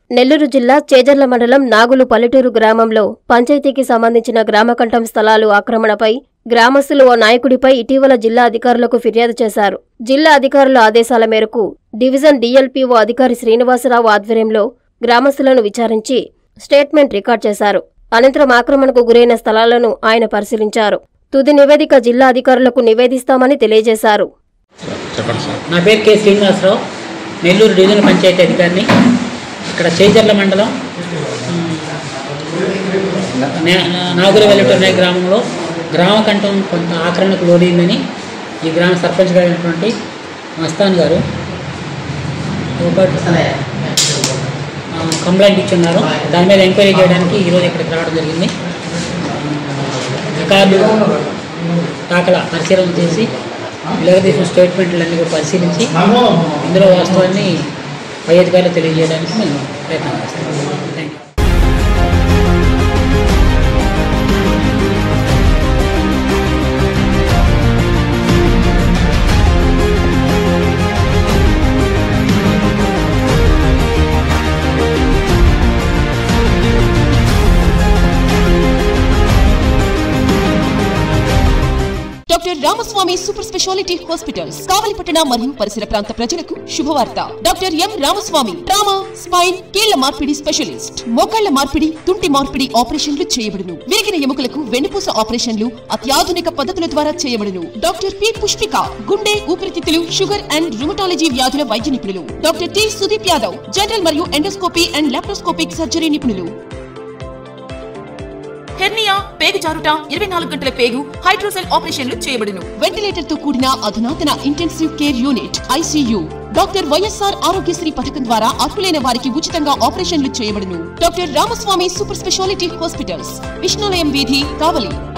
నెల్లూరు జిల్లా చేజర్ల మండలం నాగులు పల్లెటూరు గ్రామంలో పంచాయతీకి సంబంధించిన గ్రామకంఠం స్థలాలు ఆక్రమణపై గ్రామస్తులు ఓ నాయకుడిపై ఇటీవల జిల్లా అధికారులకు ఫిర్యాదు చేశారు జిల్లా అధికారుల ఆదేశాల మేరకు డివిజన్ డీఎల్పీఓ అధికారి శ్రీనివాసరావు ఆధ్వర్యంలో గ్రామస్తులను విచారించి స్టేట్మెంట్ రికార్డ్ చేశారు అనంతరం ఆక్రమణకు గురైన స్థలాలను ఆయన పరిశీలించారు తుది నివేదిక జిల్లా అధికారులకు నివేదిస్తామని తెలియజేశారు చెప్పండి సార్ నా పేరు కె శ్రీనివాసరావు నెల్లూరు డివిజన్ పంచాయతీ అధికారిని ఇక్కడ చేజర్ల మండలం ఉమ్, నే- నాగురు వెల్లటూరు గ్రామంలో గ్రామ కంఠం కొంత ఆక్రమణకు లోడిందని ఈ గ్రామ సర్పంచ్ గారు అయినటువంటి మస్తాన్ గారు ఒక ఆ, కంప్లైంట్ ఇచ్చున్నారు దాని మీద ఎంక్వైరీ చేయడానికి ఈరోజు ఇక్కడికి రావడం జరిగింది రికార్డు దాఖలా పరిశీలన చేసి తీసిన స్టేట్మెంట్లన్నీ కూడా పరిశీలించి ఇందులో వాస్తవాన్ని పై అధికారులు తెలియజేయడానికి మేము ప్రయత్నం చేస్తాం thank you doctor Ramaswamy super speciality hospitals కావలిపట్టణ మరియు పరిసర ప్రాంత ప్రజలకు శుభవార్త doctor M Ramaswamy trauma spine కీళ్ల మార్పిడి స్పెషలిస్ట్ మోకాళ్ల మార్పిడి తుంటి మార్పిడి ఆపరేషన్లు చేయబడును విరిగిన ఎముకలకు వెన్నుపూస ఆపరేషన్లు అత్యాధునిక పద్ధతుల ద్వారా చేయబడును డాక్టర్ పి పుష్పిక గుండె ఊపిరితిత్తులు షుగర్ అండ్ రుమటాలజీ వ్యాధుల వైద్య నిపుణులు doctor T Sudeep Yadav general మరియు ఎండోస్కోపీ అండ్ లాప్రోస్కోపిక్ సర్జరీ నిపుణులు హెర్నియా పేగు జారుట ఇరవై నాలుగు గంటల పేగు హైడ్రోసెల్ ఆపరేషన్లు చేయబడును వెంటిలేటర్ తో కూడిన అధునాతన intensive care unit ICU doctor YSR Aarogyasri పథకం ద్వారా అర్హులైన వారికి ఉచితంగా ఆపరేషన్లు చేయబడును doctor Ramaswamy super speciality hospitals Vishnulayam వీధి కావలి